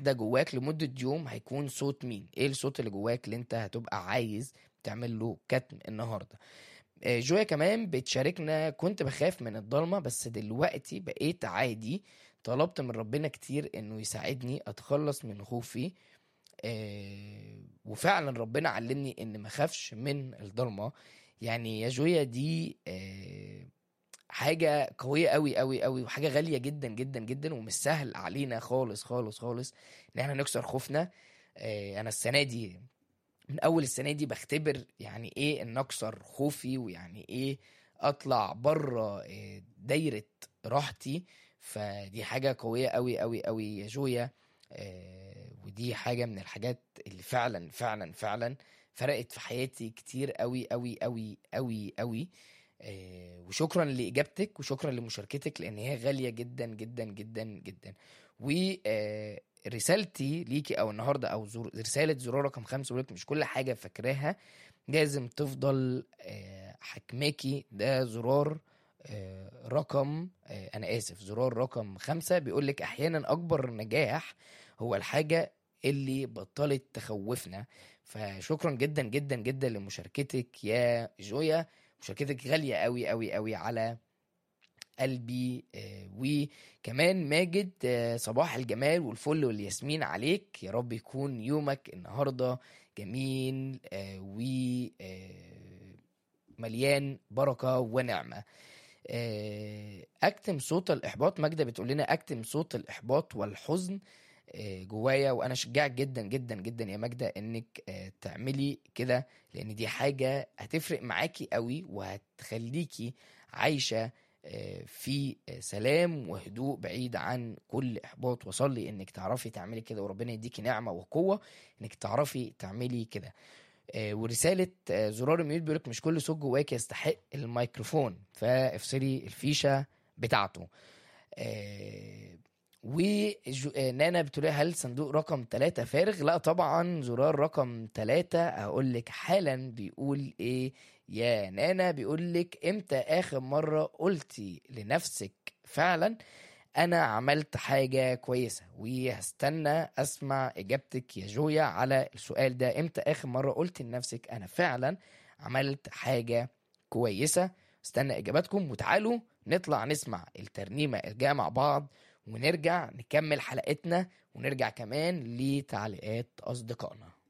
واحدة جواك لمدة يوم هيكون صوت مين ايه الصوت اللي جواك اللي انت هتبقى عايز تعمل له كتم النهاردة آه، جويا كمان بتشاركنا كنت بخاف من الضلمة بس دلوقتي بقيت عادي طلبت من ربنا كتير انه يساعدني اتخلص من خوفي آه، وفعلا ربنا علمني ان ما اخافش من الضلمه يعني يا جويا دي آه، حاجه قويه قوي قوي قوي وحاجه غاليه جدا جدا جدا ومش سهل علينا خالص خالص خالص ان احنا نكسر خوفنا آه، انا السنه دي من اول السنه دي بختبر يعني ايه ان اكسر خوفي ويعني ايه اطلع بره دايره راحتي فدي حاجه قويه قوي قوي قوي يا جويا آه، ودي حاجه من الحاجات اللي فعلا فعلا فعلا فرقت في حياتي كتير قوي قوي قوي قوي قوي آه، وشكرا لاجابتك وشكرا لمشاركتك لان هي غاليه جدا جدا جدا جدا ورسالتي ليكي او النهارده او زر... رساله زرار رقم خمسة ولك مش كل حاجه فاكراها لازم تفضل آه، حكماكي ده زرار آه، رقم آه، انا اسف زرار رقم خمسة بيقول لك احيانا اكبر نجاح هو الحاجه اللي بطلت تخوفنا فشكرا جدا جدا جدا لمشاركتك يا جويا مشاركتك غاليه قوي قوي قوي على قلبي آه، وكمان ماجد آه، صباح الجمال والفل والياسمين عليك يا رب يكون يومك النهارده جميل ومليان بركه ونعمه آه، اكتم صوت الاحباط ماجده بتقول لنا اكتم صوت الاحباط والحزن آه، جوايا وانا اشجعك جدا جدا جدا يا ماجده انك آه، تعملي كده لان دي حاجه هتفرق معاكي قوي وهتخليكي عايشه آه، في آه، سلام وهدوء بعيد عن كل احباط وصلي انك تعرفي تعملي كده وربنا يديكي نعمه وقوه انك تعرفي تعملي كده آه، ورساله آه، زرار الميوت بيقولك مش كل صوت جواك يستحق الميكروفون فافصلي الفيشه بتاعته آه، ونانا بتقول لي هل صندوق رقم ثلاثة فارغ؟ لا طبعا زرار رقم ثلاثة هقول لك حالا بيقول ايه يا نانا بيقول لك امتى اخر مرة قلتي لنفسك فعلا انا عملت حاجة كويسة وهستنى اسمع اجابتك يا جويا على السؤال ده امتى اخر مرة قلت لنفسك انا فعلا عملت حاجة كويسة استنى اجاباتكم وتعالوا نطلع نسمع الترنيمة الجاية مع بعض ونرجع نكمل حلقتنا ونرجع كمان لتعليقات اصدقائنا